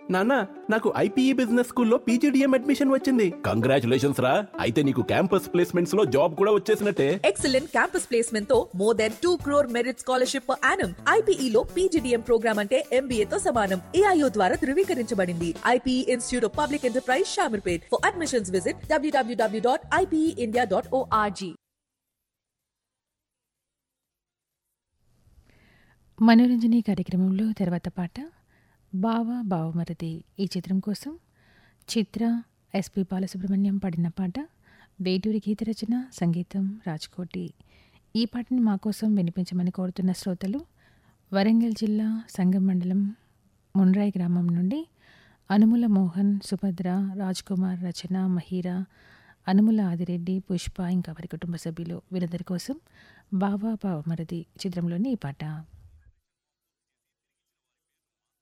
నానా నాకు IPE business స్కూల్లో పీజీడిఎం అడ్మిషన్ వచ్చింది కంగ్రాచులేషన్స్ రా అయితే నీకు క్యాంపస్ ప్లేస్మెంట్స్ లో జాబ్ కూడా వచ్చేసినట్టే ఎక్సలెంట్ క్యాంపస్ ప్లేస్మెంట్ తో more then two crore merit scholarship per annum IPE లో పీజీడీఎం ప్రోగ్రామ్ అంటే ఎంబీఏ తో సమానం ఏఐఓ ద్వారా ధృవీకరించబడింది IPE institute of public enterprise Shamirpet for admissions visit WWW dot IPE India dot ORG మనోరంజని కార్యక్రమంలో తర్వాత పాట బావ బావమరది ఈ చిత్రం కోసం చిత్ర ఎస్పి బాలసుబ్రహ్మణ్యం పాడిన పాట వేటూరి గీత రచన సంగీతం రాజ్కోటి ఈ పాటని మా కోసం వినిపించమని కోరుతున్న శ్రోతలు వరంగల్ జిల్లా సంగం మండలం మున్రాయి గ్రామం నుండి అనుముల మోహన్ సుభద్ర రాజ్ కుమార్ రచన మహీరా అనుముల ఆదిరెడ్డి పుష్ప ఇంకా వారి కుటుంబ సభ్యులు వీరందరి కోసం బావా బావమరది చిత్రంలోని ఈ పాట